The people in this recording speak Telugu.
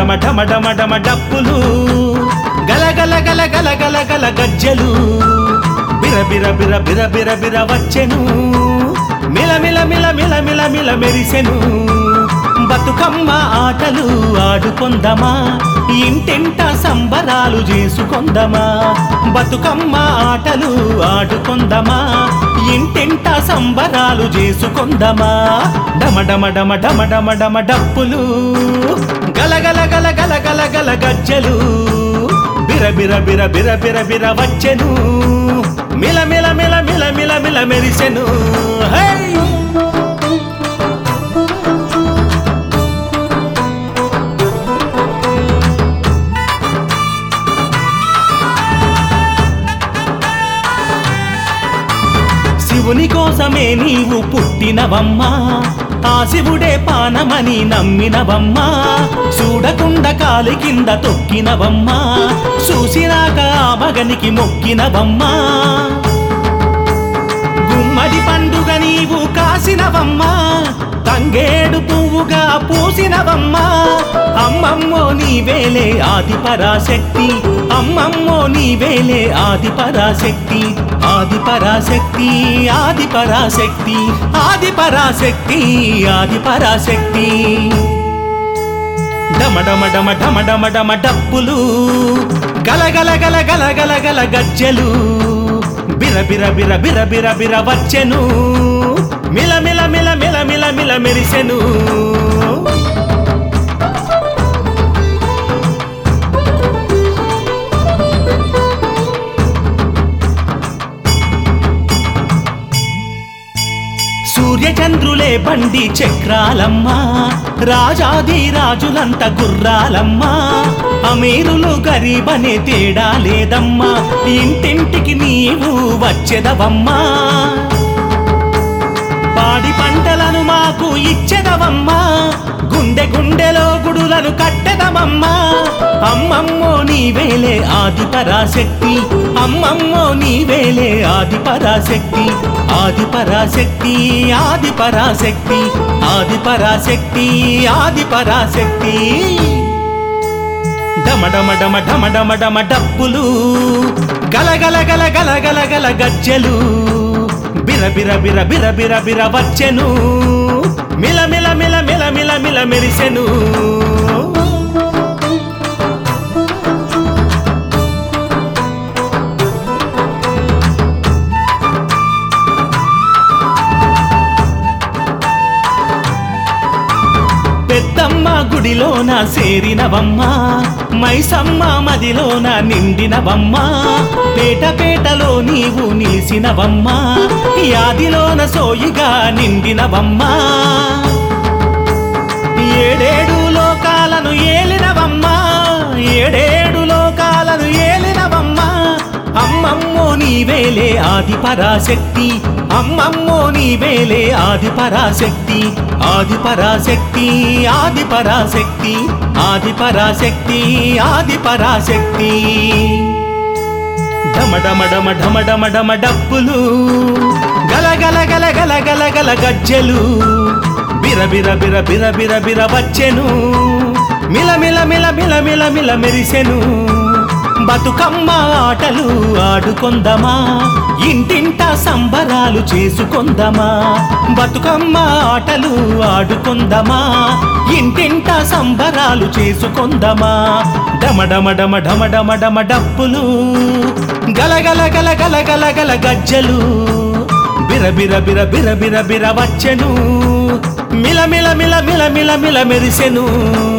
డమ డమ డమ డమ డప్పులు గల గల గల గల గల గల గజ్జలు బిర బిర బిర బిర బిర బిర వచ్చెను మిల మిల మిల మిల మిల మిల మెరిసెను బతుకమ్మ ఆటలు ఆడుకొందమా ఇంటింట సంబరాలు చేసుకొందమా బతుకమ్మ ఆటలు ఆడుకొందమా ఇంటింట సంబరాలు చేసుకొందమా డమ డమ డమ డమ డమ డమ డప్పులు గల గల గల గల గల గల గజ్జలు బిర బిర బిర బిర బిర బిర వచ్చెను మిల మిల మిల మిల మిల మిల మెరిసెను హై శివుని కోసమే నీవు పుట్టినవమ్మా ఆ శివుడే పానమని నమ్మినవమ్మా చూడకుండా కాలి కింద తొక్కినవమ్మా చూసినాక ఆ మగనికి మొక్కినవమ్మా గుమ్మడి పండుగ నీవు కాసినవమ్మా తంగేడు పువ్వుగా పూసినవమ్మా అమ్మమ్మో నీవేలే ఆది పరాశక్తి అమ్మమ్మో నీవేలే ఆది పరాశక్తి ఆది పరాశక్తి ఆది పరాశక్తి ఆది పరాశక్తి ఆది పరాశక్తి డమ డమ డమ డమ డమ డమ డప్పులు గల గల గల గల గల గల గజ్జలు బిర బిర బిర బిర బిర బిర వచ్చెను మిల మిల మిల మిల మిల మిల మెరిసెను సూర్యచంద్రులే బండి చక్రాలమ్మా రాజాది రాజులంత గుర్రాలమ్మా అమీరులు గరీబనే తేడా లేదమ్మా ఇంటింటికి నీవు వచ్చెదవమ్మా పాడి పంటలను మాకు ఇచ్చెదవమ్మా గుండె గుండెలో గుడులను కట్టెదమమ్మా అమ్మమ్మో నీవేలే ఆది పరాశక్తి అమ్మమ్మో నీవేలే ఆది పరాశక్తి ఆది పరాశక్తి ఆది పరాశక్తి ఆది పరాశక్తి ఆది పరాశక్తి డమ డమ డమ డమ డమ డమ డప్పులు గల గల గల గల గల గల గజ్జలు బిర బిర బిర బిర బిర బిర వచ్చెను మిల మిల మిల మిల మిల మిల మెరిసెను పెద్దమ్మ గుడిలోన సేరినవమ్మా మైసమ్మ మదిలోన నిండినవమ్మా పేట పేటలో నీవు నిలిసినవమ్మా యాదిలోన సోయిగా నిండినవమ్మా ఏడేడు లోకాలను ఏలినవమ్మా ఏడేడు లోకాలను ఏలినవమ్మా అమ్మమ్మో నీవేలే ఆది పరాశక్తి అమ్మమ్మో నీవేలే ఆది పరాశక్తి ఆది పరాశక్తి ఆది పరాశక్తి ఆది పరాశక్తి ఆది పరాశక్తి డమ డమ డమ డమ డమ డమ డప్పులు గల గల గల గల గల గల గజ్జలు బిర బిర బిర బిర బిర బిర వచ్చెను మిల మిల మిల మిల మిల మిల మెరిసెను బతుకమ్మ ఆటలు ఆడుకొందమా ఇంటింట సంబరాలు చేసుకొందమా బతుకమ్మ ఆటలు ఆడుకొందమా ఇంటింట సంబరాలు చేసుకొందమా డమ డమ డమ డమ డమ డమ డప్పులు గల గల గల గల గల గల గజ్జలు బిర బిర బిర బిర బిర బిర వచ్చెను మిల మిల మిల మిల మిల మిల మెరిసెను